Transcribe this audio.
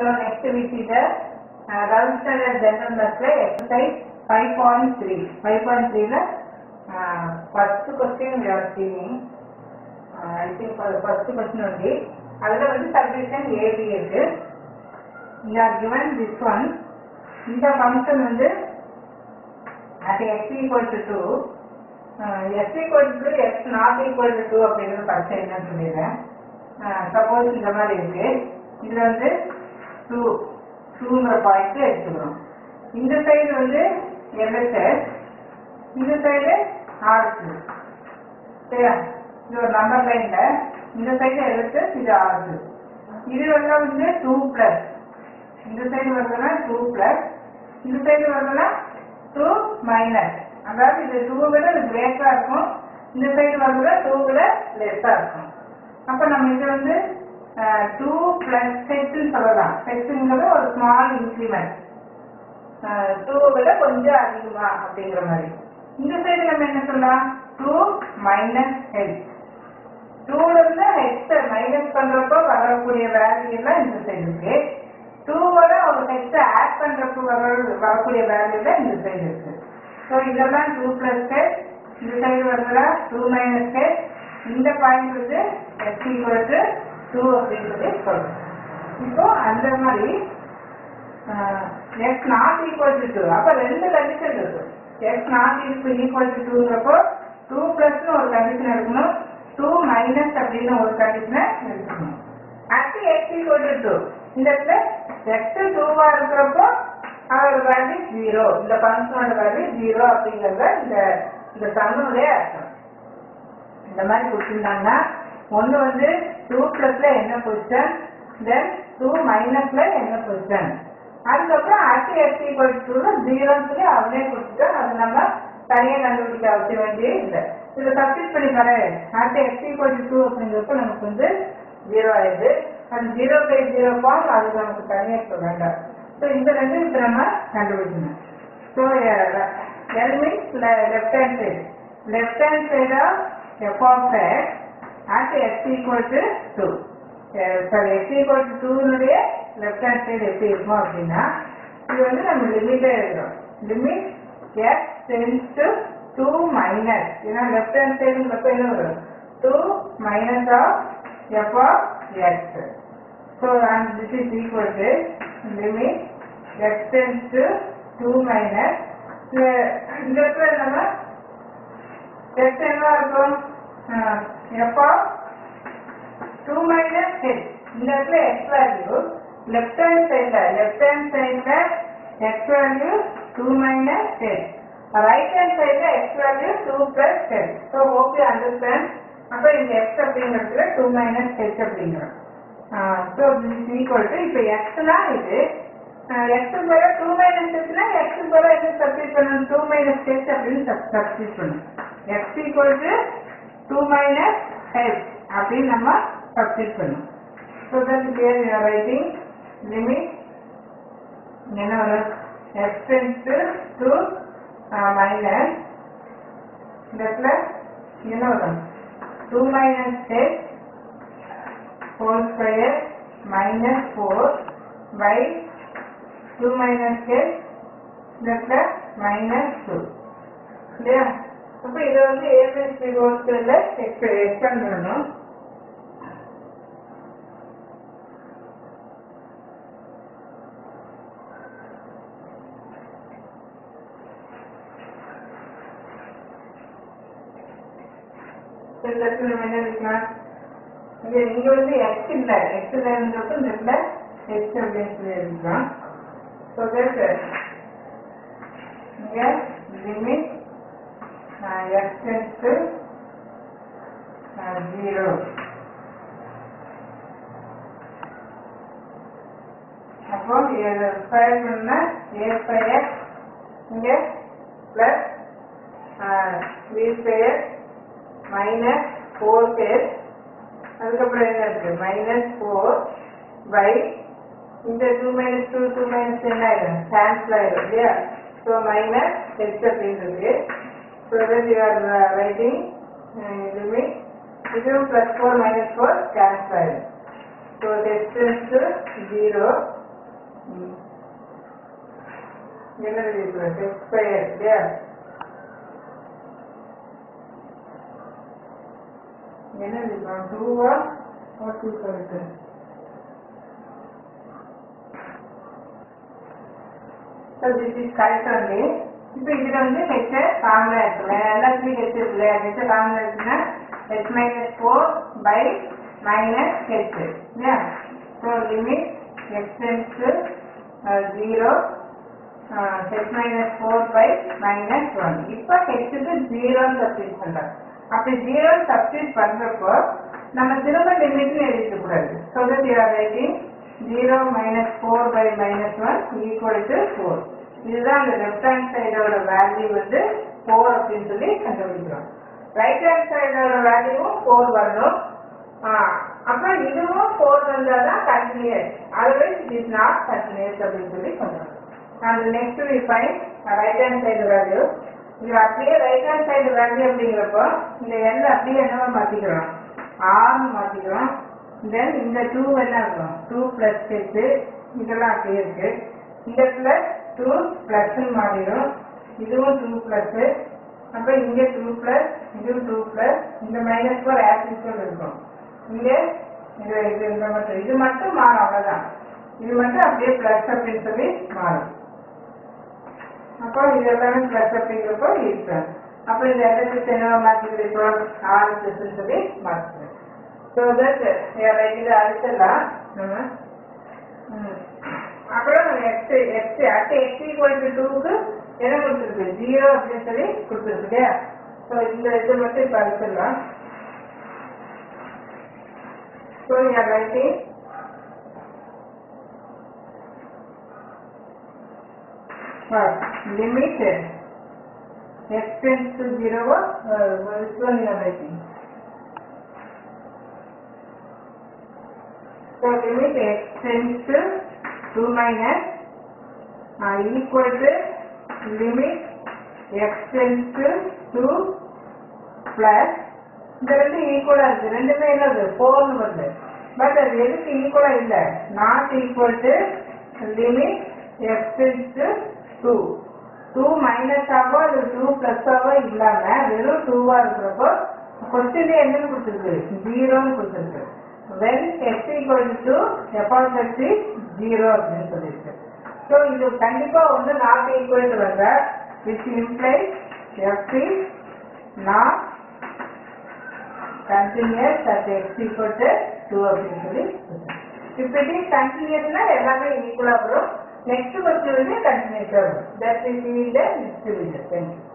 So next we see the uh, 11th standard general maths exercise 5.3. 5.3 ல uh, first question we are seeing. Uh, I think for the first question only. அதுல வந்து subdivision AB இருக்கு. We are given this one. இந்த function வந்து at x equal to 2 uh, x equal to 2 x not equal to 2 அப்படிங்கிறது பரிசை என்னன்னு சொல்லிடுறேன் suppose இந்த மாதிரி இருக்கு இதுல வந்து டூ டூங்கிற பாயிண்ட் எடுத்துக்கிறோம் இந்த சைடு வந்து எல்எஸ்எஸ் இந்த சைடு ஆர்க்கு சரியா இது ஒரு நம்பர் லைன்ல இந்த சைடு எல்எஸ்எஸ் இது ஆர்க்கு இது வந்து வந்து டூ பிளஸ் இந்த சைடு வருதுன்னா டூ பிளஸ் இந்த சைடு வருதுன்னா டூ மைனஸ் அதாவது இது டூ விட இது கிரேட்டா இருக்கும் இந்த சைடு வருதுன்னா டூ விட லெஸ்ஸா இருக்கும் அப்ப நம்ம இது வந்து டூ பிளஸ் ஹெச்னு சொல்லலாம் ஹெச்ங்கிறது ஒரு ஸ்மால் இன்க்ரிமெண்ட் டூ விட கொஞ்சம் அதிகமா அப்படிங்கிற மாதிரி இந்த சைடு நம்ம என்ன சொல்லலாம் டூ மைனஸ் ஹெச் டூல இருந்து ஹெச் மைனஸ் பண்றப்போ வரக்கூடிய வேல்யூ எல்லாம் இந்த சைடு இருக்கு டூவோட ஒரு ஹெச் ஆட் பண்றப்போ வர வரக்கூடிய வேல்யூ தான் இந்த சைடு இருக்கு ஸோ இதெல்லாம் டூ பிளஸ் ஹெச் இந்த சைடு வருதுல டூ மைனஸ் ஹெச் இந்த பாயிண்ட் வந்து எக்ஸ் ஈக்குவல் டு டூ அப்படின்றது சொல்றோம் இப்போ அந்த மாதிரி x not equal to two அப்போ ரெண்டு கண்டிஷன் இருக்கு எக்ஸ் நாட் ஈக்குவல் டு டூங்கிறப்போ டூ பிளஸ்னு ஒரு கண்டிஷன் எடுக்கணும் டூ மைனஸ் அப்படின்னு ஒரு கண்டிஷனை எடுக்கணும் at x equal to two இந்த இடத்துல எக்ஸ் டூவா இருக்கிறப்போ அதோட வேல்யூ ஜீரோ இந்த ஃபங்க்ஷனோட வேல்யூ ஜீரோ அப்படிங்கறத இந்த இந்த சன்னுடைய அர்த்தம் இந்த மாதிரி கொடுத்துருந்தாங்கன்னா ஒன்று வந்து டூ ப்ளஸ்ல என்ன பொசிஷன் தென் டூ மைனஸ்ல என்ன பொசிஷன் அதுக்கப்புறம் அட் எக்ஸ் ஈக்குவல் டூ ஜீரோன்னு சொல்லி அவனே கொடுத்துட்டோம் அது நம்ம தனியாக கண்டுபிடிக்க அவசியம் வேண்டியே இல்லை இதில் சப்ஸ்டிட் பண்ணி பாரு அட் எக்ஸ் ஈக்குவல் டூ அப்படிங்கிறப்ப நமக்கு வந்து ஜீரோ ஆயிடுது அது ஜீரோ பை ஜீரோ ஃபார்ம் அது நமக்கு தனியாக சொல்ல வேண்டாம் ஸோ இந்த ரெண்டு இப்போ நம்ம கண்டுபிடிக்கணும் so L means left hand side left hand side of f of x at x equal to 2. Sorry x equal to 2 னுடைய லெஃப்ட் ஹேண்ட் சைடு எப்படி இருக்கும் அப்படின்னா இது வந்து நம்ம லிமிட்டே எழுதுறோம் limit x tends to 2 minus ஏன்னா லெஃப்ட் ஹேண்ட் சைடுங்கிறப்ப என்ன வரும் 2 minus of f of x. So and this is equal to limit x tends to 2 minus இந்த இடத்துல நம்ம x என்னவா இருக்கும் f of 2 minus h இந்த இடத்துல x வேல்யூ லெஃப்ட் ஹேண்ட் சைடுல லெஃப்ட் ஹேண்ட் சைடுல x value 2 minus h right hand சைடுல x value 2 plus h so hope you understand அப்ப இந்த x அப்படிங்கிறதுல 2 minus h அப்படிங்கிறோம் so this is equal to இப்போ x னா இது x போல 2 minus h னா x போல என்ன சப்ஸ்டிட் பண்ணணும் 2 minus h அப்படின்னு சப்ஸ்டிட் பண்ணணும் x equal to 2 minus h அப்படின்னு நம்ம சப்ஸ்டிட் பண்ணணும் so that here you are writing limit என்ன வரும் x tends to 2 uh, minus இந்த இடத்துல என்ன வரும் 2 minus h whole square minus 4 by 2 minus h இந்த இடத்துல minus 2 இல்லையா அப்ப இதை வந்து ஏ பிளஸ் பி ஹோல்ஸ்ல எக்ஸ்பேண்ட் பண்ணணும் இந்த இடத்துல நம்ம என்ன இருக்கலாம் இங்க இங்க வந்து எக்ஸ் இல்ல எக்ஸ் இல்லைன்றப்ப இந்த இடத்துல எக்ஸ் அப்படின்னு சொல்லி இருக்கலாம் ஸோ தட் இங்க limit x tends to uh, 0. அப்போ இது ஸ்கொயர் பண்ணா ஏ ஸ்கொயர் இங்கே plus B square minus four square அதுக்கப்புறம் என்ன இருக்கு மைனஸ் ஃபோர் பை இந்த two minus two two minus என்ன ஆயிடும் கேன்சல் ஆயிடும் இல்லையா ஸோ மைனஸ் ஹெச் அப்படின்றது So that you are uh, writing uh, limit இது plus 4 minus 4 cancel. So this tends to 0 ம். என்ன எழுதிருக்கிறோம் எக்ஸ் ஸ்கொயர் இல்லையா என்ன எழுதிருக்கோம் டூவா two correct so this is correct வந்து இப்போ இதில் வந்து ஹெச்ச காமனாக இருக்குல்ல எல்லாத்துலேயும் ஹெச் இருக்குல்ல ஹெச்ச காமனாக இருக்குன்னா h minus four by minus h இல்லையா so limit x tends zero h minus four by minus one இப்போ ஹெச்சுக்கு ஜீரோன்னு சப்ஸ்டியூட் பண்ணுறோம் அப்படி ஜீரோ சப்ஸ்டியூட் பண்ணுறப்போ நம்ம திரும்ப லிமிட்னு எழுதிக்க கூடாது so that you are writing zero minus four by minus one equal to four இதுதான் அந்த லெஃப்ட் ஹேண்ட் சைடோட வேல்யூ வந்து ஃபோர் அப்படின்னு சொல்லி கண்டுபிடிக்கிறோம் ரைட் ஹேண்ட் சைடோட வேல்யூவும் ஃபோர் வரணும் ஆ, அப்புறம் இதுவும் ஃபோர் வந்தால் தான் continuous otherwise it is not continuous அப்படின்னு சொல்லி சொல்றோம் and next we find right hand side value இது அப்படியே ரைட் ஹேண்ட் சைடு வேல்யூ அப்படிங்கிறப்போ இந்த எல் அப்படியே என்னவா மாற்றிக்கிறோம் ஆர்னு மாற்றிக்கிறோம் தென் இந்த டூ என்ன இருக்கும் டூ ப்ளஸ் ஹெச்சு இதெல்லாம் அப்படியே இருக்கு இந்த இடத்துல டூ ப்ளஸ்ன்னு மாறிடும் இதுவும் டூ ப்ளஸ்ஸு அப்போ இங்கே டூ ப்ளஸ் இதுவும் டூ ப்ளஸ் இந்த மைனஸ் ஃபோர் ஆக்சிஸ்வல் இருக்கும் இங்கே இது இது இந்த மட்டும் இது மட்டும் மாறும் அவ்வளோதான் இது மட்டும் அப்படியே ப்ளஸ் அப்படின்னு சொல்லி மாறும் அப்போ இது எல்லாமே ப்ளஸ் அப்படிங்கிறப்போ இருக்கும் அப்போ இந்த எலக்ட்ரிக் என்னவா மாற்றிக்கிறோம் ஆறு ப்ளஸ்ன்னு சொல்லி மாற்றுறேன் ஸோ தட் இது அடுத்தலாம் நம்ம ம். அப்புறம் எக்ஸ் எக்ஸ் அடுத்து எக்ஸ் ஈக்குவல் டு டூக்கு என்ன கொடுத்துருக்கு ஜீரோ அப்படின்னு சொல்லி கொடுத்துருக்கு இல்லையா ஸோ இந்த இது மட்டும் இப்போ அடிச்சிடலாம் so you are writing limit x tends to ஜீரோவோ this one you are writing So limit x tends to 2 minus uh, equal to limit x tends to 2 plus இந்த ரெண்டு ஈக்குவலா இருக்கு ரெண்டுமே என்னது ஃபோர்னு வருது பட் அது எதுக்கு ஈக்குவலா இல்ல not equal to limit x to two two minus ஆகவோ அது டூ பிளஸ் ஆகவோ இல்லாம வெறும் டூவா இருக்கிறப்போ கொஸ்டின்ல என்னன்னு கொடுத்துருக்கு ஜீரோன்னு கொடுத்துருக்கு when x equal to f of x zero அப்படின்னு சொல்லியிருக்கு ஸோ இது கண்டிப்பா வந்து நாட் ஈக்குவல் டு வந்த which imply f is not continuous at x equal to two அப்படின்னு சொல்லி இப்போ இது கண்டினியூஸ்னா எல்லாமே ஈக்குவலாக வரும் நெக்ஸ்ட் கொஸ்டின் வந்து கண்டினியூஸாக வரும் that is the next video thank you